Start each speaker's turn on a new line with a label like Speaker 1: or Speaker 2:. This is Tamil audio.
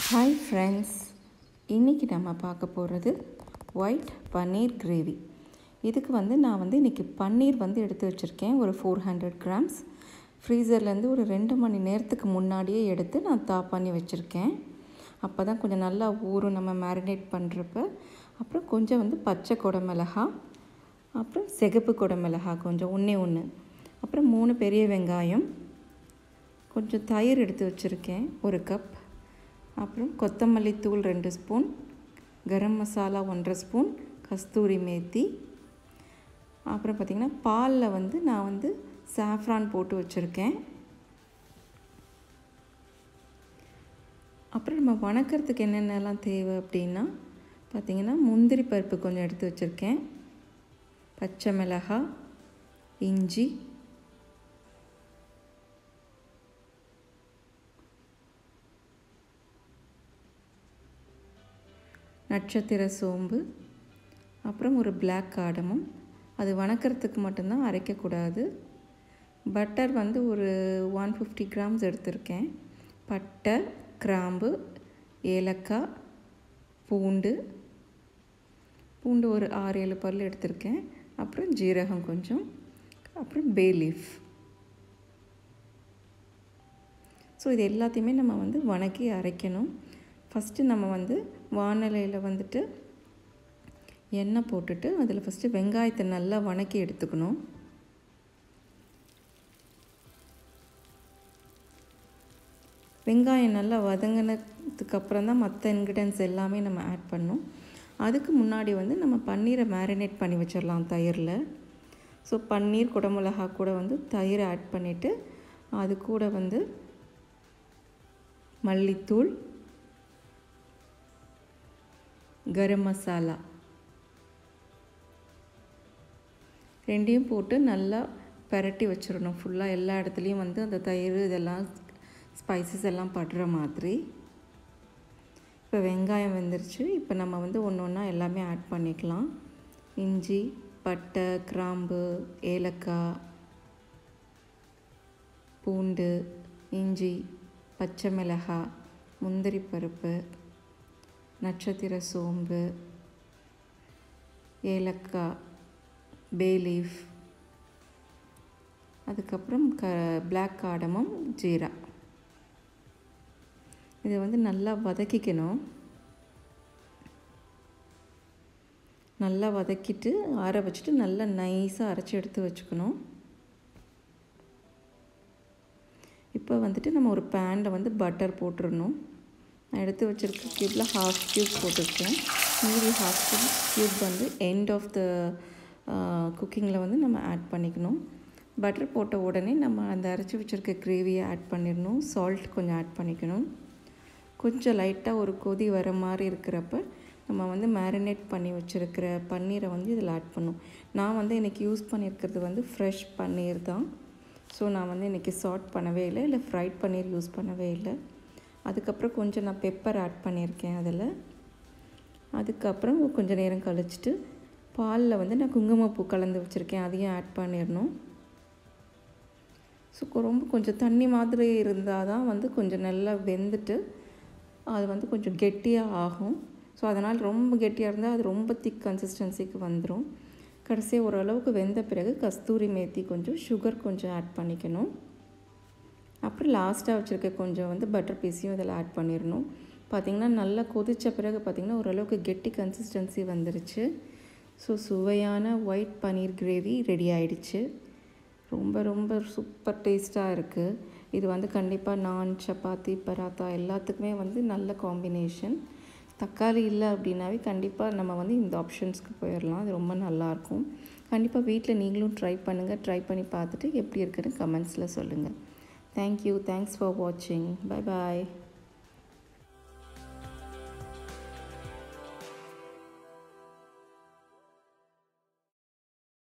Speaker 1: ஹாய் ஃப்ரெண்ட்ஸ் இன்றைக்கி நம்ம பார்க்க போகிறது ஒயிட் பன்னீர் கிரேவி இதுக்கு வந்து நான் வந்து இன்றைக்கி பன்னீர் வந்து எடுத்து வச்சுருக்கேன் ஒரு ஃபோர் ஹண்ட்ரட் கிராம்ஸ் ஃப்ரீசர்லேருந்து ஒரு ரெண்டு மணி நேரத்துக்கு முன்னாடியே எடுத்து நான் தா பண்ணி வச்சுருக்கேன் அப்போ தான் கொஞ்சம் நல்லா ஊறும் நம்ம மேரினேட் பண்ணுறப்ப அப்புறம் கொஞ்சம் வந்து பச்சை குடமிளகா அப்புறம் சிகப்பு குடமிளகா கொஞ்சம் ஒன்றே ஒன்று அப்புறம் மூணு பெரிய வெங்காயம் கொஞ்சம் தயிர் எடுத்து வச்சுருக்கேன் ஒரு கப் அப்புறம் கொத்தமல்லி தூள் ரெண்டு ஸ்பூன் கரம் மசாலா ஒன்றரை ஸ்பூன் கஸ்தூரி மேத்தி அப்புறம் பார்த்திங்கன்னா பாலில் வந்து நான் வந்து சாஃப்ரான் போட்டு வச்சுருக்கேன் அப்புறம் நம்ம வணக்கிறதுக்கு என்னென்னலாம் தேவை அப்படின்னா பார்த்திங்கன்னா முந்திரி பருப்பு கொஞ்சம் எடுத்து வச்சுருக்கேன் பச்சை மிளகாய் இஞ்சி நட்சத்திர சோம்பு அப்புறம் ஒரு பிளாக் காடமும் அது வணக்கிறதுக்கு மட்டும்தான் அரைக்கக்கூடாது பட்டர் வந்து ஒரு ஒன் ஃபிஃப்டி கிராம்ஸ் எடுத்திருக்கேன் பட்டை கிராம்பு ஏலக்காய் பூண்டு பூண்டு ஒரு ஆறு ஏழு பல் எடுத்திருக்கேன் அப்புறம் ஜீரகம் கொஞ்சம் அப்புறம் பே லீஃப் ஸோ இது எல்லாத்தையுமே நம்ம வந்து வணக்கி அரைக்கணும் ஃபஸ்ட்டு நம்ம வந்து வானலையில் வந்துட்டு எண்ணெய் போட்டுட்டு அதில் ஃபஸ்ட்டு வெங்காயத்தை நல்லா வணக்கி எடுத்துக்கணும் வெங்காயம் நல்லா வதங்கினதுக்கப்புறம் தான் மற்ற இன்க்ரீடியன்ஸ் எல்லாமே நம்ம ஆட் பண்ணணும் அதுக்கு முன்னாடி வந்து நம்ம பன்னீரை மேரினேட் பண்ணி வச்சிடலாம் தயிரில் ஸோ பன்னீர் குடமிளகா கூட வந்து தயிர் ஆட் பண்ணிவிட்டு அது கூட வந்து மல்லித்தூள் கரம் மசாலா ரெண்டையும் போட்டு நல்லா பெரட்டி வச்சிடணும் ஃபுல்லாக எல்லா இடத்துலையும் வந்து அந்த தயிர் இதெல்லாம் ஸ்பைசஸ் எல்லாம் படுற மாதிரி இப்போ வெங்காயம் வெந்துருச்சு இப்போ நம்ம வந்து ஒன்று ஒன்றா எல்லாமே ஆட் பண்ணிக்கலாம் இஞ்சி பட்டை கிராம்பு ஏலக்காய் பூண்டு இஞ்சி பச்சை மிளகாய் முந்திரி பருப்பு நட்சத்திர சோம்பு ஏலக்காய் பே லீஃப் அதுக்கப்புறம் க பிளாக் காடமும் ஜீரா இதை வந்து நல்லா வதக்கிக்கணும் நல்லா வதக்கிட்டு ஆற வச்சுட்டு நல்லா நைஸாக அரைச்சி எடுத்து வச்சுக்கணும் இப்போ வந்துட்டு நம்ம ஒரு பேனில் வந்து பட்டர் போட்டுடணும் நான் எடுத்து வச்சுருக்க க்யூப்பில் ஹாஃப் க்யூப் போட்டிருக்கேன் மீதி ஹாஃப் க்யூப் க்யூப் வந்து எண்ட் ஆஃப் த குக்கிங்கில் வந்து நம்ம ஆட் பண்ணிக்கணும் பட்டர் போட்ட உடனே நம்ம அந்த அரைச்சி வச்சுருக்க கிரேவியை ஆட் பண்ணிடணும் சால்ட் கொஞ்சம் ஆட் பண்ணிக்கணும் கொஞ்சம் லைட்டாக ஒரு கொதி வர மாதிரி இருக்கிறப்ப நம்ம வந்து மேரினேட் பண்ணி வச்சுருக்கிற பன்னீரை வந்து இதில் ஆட் பண்ணும் நான் வந்து இன்றைக்கி யூஸ் பண்ணியிருக்கிறது வந்து ஃப்ரெஷ் பன்னீர் தான் ஸோ நான் வந்து இன்றைக்கி சாட் பண்ணவே இல்லை இல்லை ஃப்ரைட் பன்னீர் யூஸ் பண்ணவே இல்லை அதுக்கப்புறம் கொஞ்சம் நான் பெப்பர் ஆட் பண்ணியிருக்கேன் அதில் அதுக்கப்புறம் கொஞ்சம் நேரம் கழிச்சிட்டு பாலில் வந்து நான் குங்குமப்பூ கலந்து வச்சுருக்கேன் அதையும் ஆட் பண்ணிடணும் ஸோ ரொம்ப கொஞ்சம் தண்ணி மாதிரி இருந்தால் தான் வந்து கொஞ்சம் நல்லா வெந்துட்டு அது வந்து கொஞ்சம் கெட்டியாக ஆகும் ஸோ அதனால் ரொம்ப கெட்டியாக இருந்தால் அது ரொம்ப திக் கன்சிஸ்டன்சிக்கு வந்துடும் கடைசியாக ஓரளவுக்கு வெந்த பிறகு கஸ்தூரி மேத்தி கொஞ்சம் சுகர் கொஞ்சம் ஆட் பண்ணிக்கணும் அப்புறம் லாஸ்ட்டாக வச்சுருக்க கொஞ்சம் வந்து பட்டர் பீஸையும் இதில் ஆட் பண்ணிடணும் பார்த்திங்கன்னா நல்லா கொதித்த பிறகு பார்த்திங்கன்னா ஓரளவுக்கு கெட்டி கன்சிஸ்டன்சி வந்துருச்சு ஸோ சுவையான ஒயிட் பன்னீர் கிரேவி ரெடி ஆயிடுச்சு ரொம்ப ரொம்ப சூப்பர் டேஸ்ட்டாக இருக்குது இது வந்து கண்டிப்பாக நான் சப்பாத்தி பராத்தா எல்லாத்துக்குமே வந்து நல்ல காம்பினேஷன் தக்காளி இல்லை அப்படின்னாவே கண்டிப்பாக நம்ம வந்து இந்த ஆப்ஷன்ஸ்க்கு போயிடலாம் அது ரொம்ப நல்லாயிருக்கும் கண்டிப்பாக வீட்டில் நீங்களும் ட்ரை பண்ணுங்கள் ட்ரை பண்ணி பார்த்துட்டு எப்படி இருக்குன்னு கமெண்ட்ஸில் சொல்லுங்கள் தேங்க்யூ தேங்க்ஸ் ஃபார் வாட்சிங் பை பாய்